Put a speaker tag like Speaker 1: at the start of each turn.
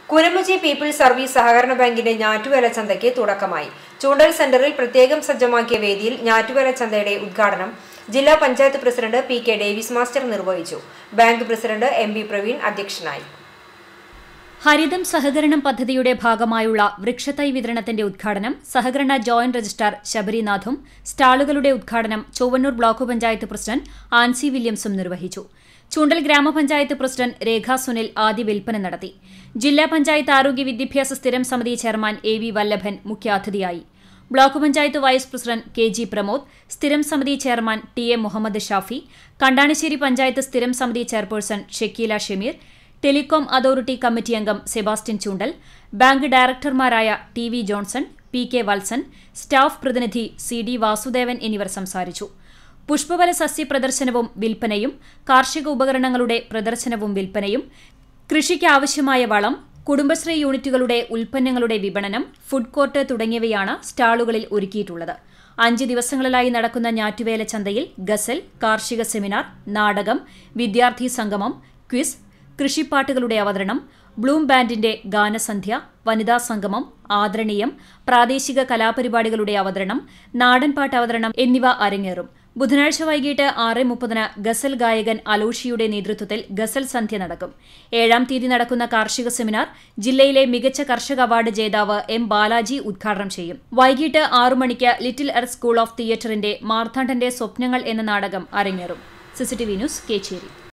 Speaker 1: കുരമുചി people's service സഹകരണ ബാങ്കിന്റെ ഞാറ്റുവേല ചന്തയ്ക്ക് തുടക്കമായി ചൂണ്ടൽ സെന്ററിൽ പ്രത്യേകം സജ്ജമാക്കിയ വേദിയിൽ ഞാറ്റുവേല ചന്തയുടെ ഉദ്ഘാടനം ജില്ലാ panchayat president P K Davis master നിർവഹിച്ചു bank president M B Praveen അധ്യക്ഷനായി
Speaker 2: ഹരിതം സഹകരണം പദ്ധതിയുടെ ഭാഗമായുള്ള വൃക്ഷത്തൈ വിതരണത്തിന്റെ ഉദ്ഘാടനം സഹകരണ ജോയിന്റ് രജിസ്ട്രാർ ശബരിനാഥും സ്റ്റാളുകളുടെ ഉദ്ഘാടനം ചൊവ്വന്നൂർ ബ്ലോക്ക് പഞ്ചായത്ത് പ്രസിഡന്റ് ആൻസി വില്യംസും നിർവഹിച്ചു ചൂണ്ടൽ ഗ്രാമപഞ്ചായത്ത് പ്രസിഡന്റ് രേഖ സുനിൽ ആദ്യ വിൽപ്പന നടത്തി ജില്ലാ പഞ്ചായത്ത് ആരോഗ്യ വിദ്യാഭ്യാസ സ്ഥിരം സമിതി ചെയർമാൻ എ വി വല്ലഭൻ മുഖ്യാതിഥിയായി block panchayat vice president K G Pramod സ്ഥിരം സമിതി chairman T A Muhammad Shafi Kandanassery panchayat സ്ഥിരം സമിതി chairperson Shakeela Shameer telecom authority committee അംഗം സെബാസ്റ്റ്യൻ ചൂണ്ടൽ ബാങ്ക് ഡയറക്ടർമാരായ T V Johnson P K Valsan staff പ്രതിനിധി സി ഡി വാസുദേവൻ എന്നിവർ സംസാരിച്ചു പുഷ്പഫല സസ്യ പ്രദർശനവും വിൽപ്പനയും കാർഷിക ഉപകരണങ്ങളുടെ പ്രദർശനവും വിൽപ്പനയും കൃഷിക്ക് ആവശ്യമായ വളം കുടുംബശ്രീ യൂണിറ്റുകളുടെ ഉൽപ്പന്നങ്ങളുടെ വിപണനം ഫുഡ് കോർട്ട് തുടങ്ങിയവയാണ് സ്റ്റാളുകളിൽ ഒരുക്കിയിട്ടുള്ളത് അഞ്ച് ദിവസങ്ങളിലായി നടക്കുന്ന ഞാറ്റുവേല ചന്തയിൽ ഗസൽ കാർഷിക സെമിനാർ നാടകം വിദ്യാർത്ഥി സംഗമം ക്വിസ് കൃഷിപ്പാട്ടുകളുടെ അവതരണം ബ്ലൂം ബാൻഡിന്റെ ഗാനസന്ധ്യ വനിതാ സംഗമം ആദരണീയം പ്രാദേശിക കലാപരിപാടികളുടെ അവതരണം നാടൻപാട്ട് അവതരണം എന്നിവ അരങ്ങേറും ബുധനാഴ്ച വൈകിട്ട് ആറ് മുപ്പതിന് ഗസൽ ഗായകൻ അലോഷിയുടെ നേതൃത്വത്തിൽ ഗസൽ സന്ധ്യ നടക്കും ഏഴാം തീയതി നടക്കുന്ന കാർഷിക സെമിനാർ ജില്ലയിലെ മികച്ച കർഷക അവാർഡ് ജേതാവ് എം ബാലാജി ഉദ്ഘാടനം ചെയ്യും വൈകിട്ട് ആറു മണിക്ക് ലിറ്റിൽ എർത്ത് സ്കൂൾ ഓഫ് തിയേറ്ററിന്റെ മാർത്താണ്ഡന്റെ സ്വപ്നങ്ങൾ എന്ന നാടകം അരങ്ങേറും സിസിടിവി ന്യൂസ് കേച്ചേരി